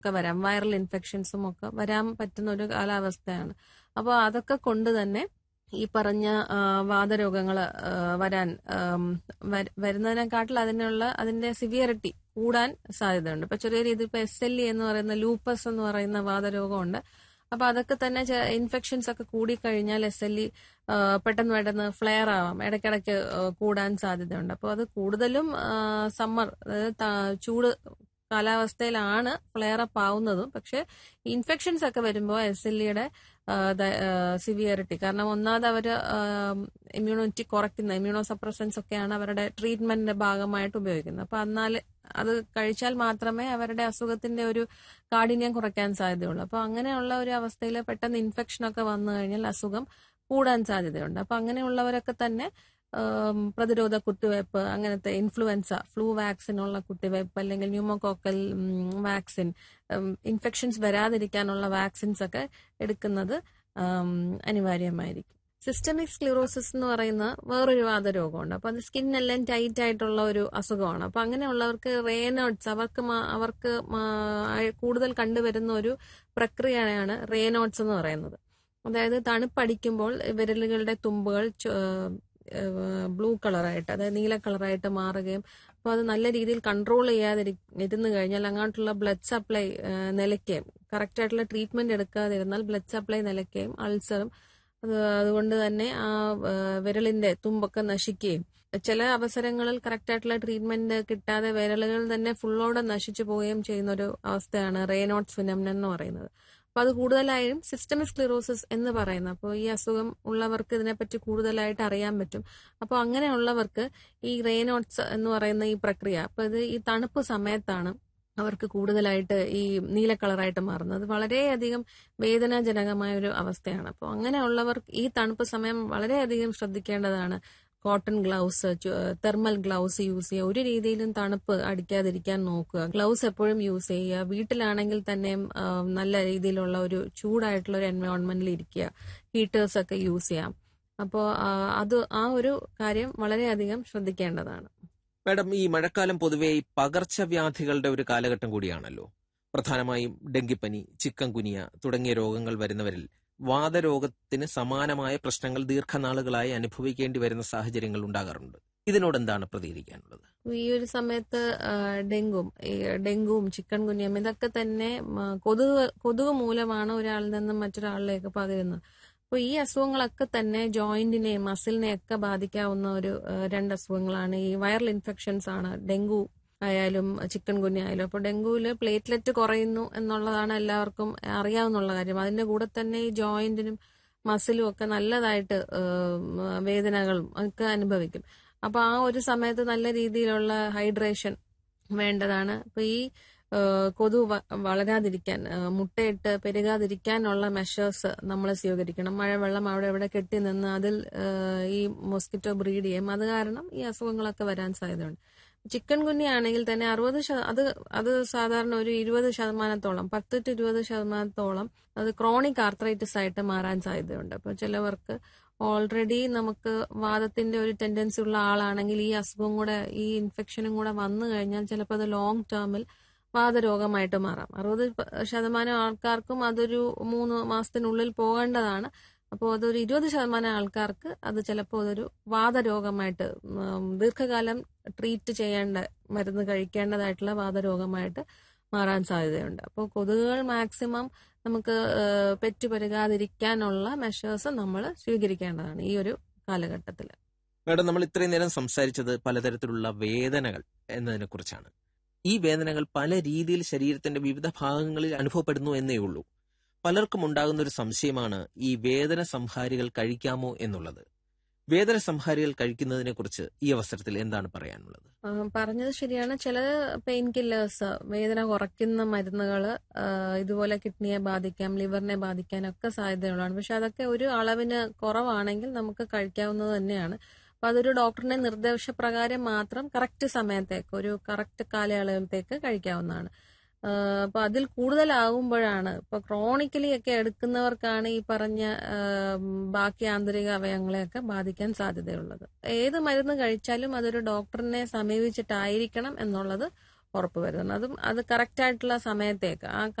ഒക്കെ വരാം വൈറൽ ഇൻഫെക്ഷൻസും ഒക്കെ വരാൻ പറ്റുന്ന ഒരു കാലാവസ്ഥയാണ് അപ്പോൾ അതൊക്കെ കൊണ്ട് തന്നെ ഈ പറഞ്ഞ ആ, വാതരോഗങ്ങള് ആ, വരാൻ ആം, വര- വരുന്നതിനെക്കാട്ടിൽ അതിനുള്ള അതിന്റെ സിവിയറിറ്റി കൂടാൻ സാധ്യതയുണ്ട് ഇപ്പൊ ചെറിയ രീതിയിൽ ഇപ്പൊ എസ് എൽ ഇ എന്ന് പറയുന്ന ലൂപ്പസ് എന്ന് പറയുന്ന വാതരോഗമുണ്ട് അപ്പൊ അതൊക്കെ തന്നെ ഇൻഫെക്ഷൻസ് ഒക്കെ കൂടിക്കഴിഞ്ഞാൽ എസ് എൽ ഇ പെട്ടെന്ന് പെട്ടെന്ന് ഫ്ലെയർ ആവാം ഇടയ്ക്കിടയ്ക്ക് ആ, കൂടാൻ സാധ്യതയുണ്ട് അപ്പോൾ അത് കൂടുതലും സമ്മർ അതായത് ത- ചൂട് കാലാവസ്ഥയിലാണ് ഫ്ലെയർ അപ്പ് ആവുന്നതും പക്ഷെ ഇൻഫെക്ഷൻസ് ഒക്കെ വരുമ്പോൾ എസ് എൽ ഇയുടെ സിവിയറിറ്റി കാരണം ഒന്നാമത് അവർ ഇമ്മ്യൂണിറ്റി കുറയ്ക്കുന്ന ഇമ്മ്യൂണോ സപ്രസൻസ് ഒക്കെയാണ് അവരുടെ ട്രീറ്റ്മെന്റിന്റെ ഭാഗമായിട്ട് ഉപയോഗിക്കുന്നത് അപ്പൊ എന്നാൽ അത് കഴിച്ചാൽ മാത്രമേ അവരുടെ അസുഖത്തിന്റെ ഒരു കാഠിന്യം കുറയ്ക്കാൻ സാധ്യതയുള്ളൂ അപ്പൊ അങ്ങനെയുള്ള ഒരു അവസ്ഥയിൽ പെട്ടെന്ന് ഇൻഫെക്ഷൻ ഒക്കെ വന്നു കഴിഞ്ഞാൽ അസുഖം കൂടാൻ സാധ്യതയുണ്ട് അപ്പൊ അങ്ങനെയുള്ളവരൊക്കെ തന്നെ ആം, പ്രതിരോധ കുത്തിവയ്പ്പ് അങ്ങനത്തെ ഇൻഫ്ലുവൻസ ഫ്ലൂ വാക്സിനുള്ള കുത്തിവയ്പ്പ് അല്ലെങ്കിൽ ന്യൂമോകോക്കൽ വാക്സിൻ ഇൻഫെക്ഷൻസ് വരാതിരിക്കാനുള്ള വാക്സിൻസ് ഒക്കെ എടുക്കുന്നത് ആം, അനിവാര്യമായിരിക്കും സിസ്റ്റമിക് സ്ക്ലിറോസിസ് എന്ന് പറയുന്ന വേറൊരു വാതരോഗമുണ്ട് അപ്പൊ അത് സ്കിന്നെല്ലാം ടൈറ്റ് ആയിട്ടുള്ള ഒരു അസുഖമാണ് അപ്പൊ അങ്ങനെയുള്ളവർക്ക് റേനോട്സ് അവർക്ക് മാ- അവർക്ക് മാ- ആയ- കൂടുതൽ കണ്ടുവരുന്ന ഒരു പ്രക്രിയയാണ് റേനോട്സ് എന്ന് പറയുന്നത് അതായത് തണുപ്പടിക്കുമ്പോൾ വിരലുകളുടെ തുമ്പുകൾ ബ്ലൂ കളറായിട്ട് അതായത് നീല കളറായിട്ട് മാറുകയും അപ്പോൾ അത് നല്ല രീതിയിൽ കൺട്രോൾ ചെയ്യാതെ ഇരുന്ന് കഴിഞ്ഞാൽ അങ്ങോട്ടുള്ള ബ്ലഡ് സപ്ലൈ നിലയ്ക്കുകയും കറക്റ്റായിട്ടുള്ള ട്രീറ്റ്മെന്റ് എടുക്കാതിരുന്നാൽ ബ്ലഡ് സപ്ലൈ നിലയ്ക്കുകയും അൾസറും അത് അതുകൊണ്ട് തന്നെ ആ ആ, വിരലിന്റെ തുമ്പൊക്കെ നശിക്കുകയും ചില അവസരങ്ങളിൽ കറക്റ്റായിട്ടുള്ള ട്രീറ്റ്മെന്റ് കിട്ടാതെ വിരലുകൾ തന്നെ ഫുള്ളോടെ നശിച്ചു പോവുകയും ചെയ്യുന്ന ഒരു അവസ്ഥയാണ് റേനോട്സ് ഫിനമിനൻ എന്ന് പറയുന്നത് അപ്പൊ അത് കൂടുതലായും സിസ്റ്റമിക് സ്ക്ലിറോസിസ് എന്ന് പറയുന്നത് അപ്പോൾ ഈ അസുഖം ഉള്ളവർക്ക് ഇതിനെപ്പറ്റി കൂടുതലായിട്ട് അറിയാൻ പറ്റും അപ്പോൾ അങ്ങനെയുള്ളവർക്ക് ഈ റേനോട്സ് എന്ന് പറയുന്ന ഈ പ്രക്രിയ അപ്പൊ ഇത് ഈ തണുപ്പ് സമയത്താണ് അവർക്ക് കൂടുതലായിട്ട് ഈ നീല കളറായിട്ട് മാറുന്നത് അത് വളരെയധികം വേദനാജനകമായ ഒരു അവസ്ഥയാണ് അപ്പോൾ അങ്ങനെയുള്ളവർ ഈ തണുപ്പ് സമയം വളരെയധികം ശ്രദ്ധിക്കേണ്ടതാണ് cotton gloves thermal gloves use ചെയ്യുക ഒരു രീതിയിലും തണുപ്പ് അടിക്കാതിരിക്കാൻ നോക്കുക ഗ്ലൗസ് എപ്പോഴും യൂസ് ചെയ്യുക വീട്ടിലാണെങ്കിൽ തന്നെ ആ, നല്ല രീതിയിലുള്ള ഒരു ചൂടായിട്ടുള്ള ഒരു എൻവയോൺമെന്റിൽ ഇരിക്കുക ഹീറ്റേഴ്സ് ഒക്കെ യൂസ് ചെയ്യാം അപ്പോൾ അത് ആ ഒരു കാര്യം വളരെയധികം ശ്രദ്ധിക്കേണ്ടതാണ് മാഡം ഈ മഴക്കാലം പൊതുവെ ഈ പകർച്ചവ്യാധികളുടെ ഒരു കാലഘട്ടം കൂടിയാണല്ലോ പ്രധാനമായും ഡെങ്കിപ്പനി ചിക്കൻ കുനിയ തുടങ്ങിയ രോഗങ്ങൾ വരുന്നവരിൽ വാതരോഗത്തിന് സമാനമായ പ്രശ്നങ്ങൾ ദീർഘനാളുകളായി അനുഭവിക്കേണ്ടി വരുന്ന സാഹചര്യങ്ങൾ ഉണ്ടാകാറുണ്ട് ഇതിനോട് എന്താണ് പ്രതികരിക്കാനുള്ളത് ഈ ഒരു സമയത്ത് ആ, ഡെങ്കും ഈ ഡെങ്കുവും ചിക്കൻ കുനിയം ഇതൊക്കെ തന്നെ മ, കൊതുക് കൊതുക് മൂലമാണ് ഒരാളിൽ നിന്നും മറ്റൊരാളിലേക്ക് പകരുന്നത് അപ്പോൾ ഈ അസുഖങ്ങളൊക്കെ തന്നെ ജോയിന്റിനെയും മസിലിനെയും ഒക്കെ ബാധിക്കാവുന്ന ഒരു ആ, രണ്ട് അസുഖങ്ങളാണ് ഈ വൈറൽ ഇൻഫെക്ഷൻസ് ആണ് ഡെങ്കു ആയാലും ചിക്കൻ കുനിയ ആയാലും അപ്പോൾ ഡെങ്കുവിൽ പ്ലേറ്റ്ലെറ്റ് കുറയുന്നു എന്നുള്ളതാണ് എല്ലാവർക്കും അറിയാവുന്ന കാര്യം അതിന്റെ കൂടെ തന്നെ ഈ ജോയിന്റിനും മസിലും ഒക്കെ നല്ലതായിട്ട് ആ, വേദനകളും ഒക്കെ അനുഭവിക്കും അപ്പൊ ആ ഒരു സമയത്ത് നല്ല രീതിയിലുള്ള ഹൈഡ്രേഷൻ വേണ്ടതാണ് അപ്പൊ ഈ ആ, കൊതു വ- വളരാതിരിക്കാൻ ആ, മുട്ടയിട്ട് പെരുകാതിരിക്കാനുള്ള മെഷേഴ്സ് നമ്മൾ സ്വീകരിക്കണം മഴവെള്ളം അവിടെ ഇവിടെ കെട്ടി നിന്ന് അതിൽ ആ, ഈ മോസ്കിറ്റോ ബ്രീഡ് ചെയ്യും അത് കാരണം ഈ അസുഖങ്ങളൊക്കെ വരാൻ സാധ്യതയുണ്ട് ചിക്കൻ കുഞ്ഞി ആണെങ്കിൽ തന്നെ അറുപത് ശത- അത് അത് സാധാരണ ഒരു ഇരുപത് ശതമാനത്തോളം പത്ത് ടു ഇരുപത് ശതമാനത്തോളം അത് ക്രോണിക് ആർത്രൈറ്റിസ് ആയിട്ട് മാറാൻ സാധ്യതയുണ്ട് അപ്പൊ ചിലവർക്ക് ഓൾറെഡി നമുക്ക് വാദത്തിന്റെ ഒരു ടെൻഡൻസി ഉള്ള ആളാണെങ്കിൽ ഈ അസുഖം കൂടെ ഈ ഇൻഫെക്ഷനും കൂടെ വന്നു കഴിഞ്ഞാൽ ചിലപ്പോൾ അത് ലോങ് ടേമിൽ വാതരോഗമായിട്ട് മാറാം അറുപത് പ- ശതമാനം ആൾക്കാർക്കും അതൊരു മൂന്ന് മാസത്തിനുള്ളിൽ പോകേണ്ടതാണ് അപ്പോൾ അതൊരു ഇരുപത് ശതമാനം ആൾക്കാർക്ക് അത് ചിലപ്പോൾ അതൊരു വാതരോഗമായിട്ട് ഉം, ദീർഘകാലം ട്രീറ്റ് ചെയ്യേണ്ട മരുന്ന് കഴിക്കേണ്ടതായിട്ടുള്ള വാതരോഗമായിട്ട് മാറാൻ സാധ്യതയുണ്ട് അപ്പോൾ കൊതുകുകൾ മാക്സിമം നമുക്ക് ഏഹ്, പെറ്റുപെരുകാതിരിക്കാനുള്ള മെഷേഴ്സ് നമ്മൾ സ്വീകരിക്കേണ്ടതാണ് ഈ ഒരു കാലഘട്ടത്തിൽ മാഡം നമ്മൾ ഇത്രയും നേരം സംസാരിച്ചത് പലതരത്തിലുള്ള വേദനകൾ എന്നതിനെ കുറിച്ചാണ് ഈ വേദനകൾ പല രീതിയിൽ ശരീരത്തിന്റെ വിവിധ ഭാഗങ്ങളിൽ അനുഭവപ്പെടുന്നു എന്നേ ഉള്ളൂ പലർക്കും ഉണ്ടാകുന്ന ഒരു സംശയമാണ് ഈ വേദന സംഹാരികൾ കഴിക്കാമോ എന്നുള്ളത് വേദന സംഹാരികൾ കഴിക്കുന്നതിനെ കുറിച്ച് ഈ അവസരത്തിൽ എന്താണ് പറയാനുള്ളത് ആ, പറഞ്ഞത് ശരിയാണ് ചില പെയിൻ കില്ലേഴ്സ് വേദന കുറയ്ക്കുന്ന മരുന്നുകൾ ഇതുപോലെ കിഡ്നിയെ ബാധിക്കാം ലിവറിനെ ബാധിക്കാനൊക്കെ സാധ്യതയുള്ളതാണ് പക്ഷെ അതൊക്കെ ഒരു അളവിന് കുറവാണെങ്കിൽ നമുക്ക് കഴിക്കാവുന്നത് തന്നെയാണ് അപ്പൊ അതൊരു ഡോക്ടറിന്റെ നിർദ്ദേശപ്രകാരം മാത്രം കറക്റ്റ് സമയത്തേക്ക് ഒരു കറക്റ്റ് കാലയളവിലത്തേക്ക് കഴിക്കാവുന്നതാണ് ആ, അപ്പൊ അതിൽ കൂടുതലാകുമ്പോഴാണ് ഇപ്പൊ ക്രോണിക്കലി ഒക്കെ എടുക്കുന്നവർക്കാണ് ഈ പറഞ്ഞ ആ, ബാക്കി ആന്തരിക അവയവങ്ങളെയൊക്കെ ബാധിക്കാൻ സാധ്യതയുള്ളത് ഏത് മരുന്ന് കഴിച്ചാലും അതൊരു ഡോക്ടറിനെ സമീപിച്ചിട്ടായിരിക്കണം എന്നുള്ളത് ഉറപ്പുവരുത്തണം അതും അത് കറക്റ്റ് ആയിട്ടുള്ള സമയത്തേക്ക് ആ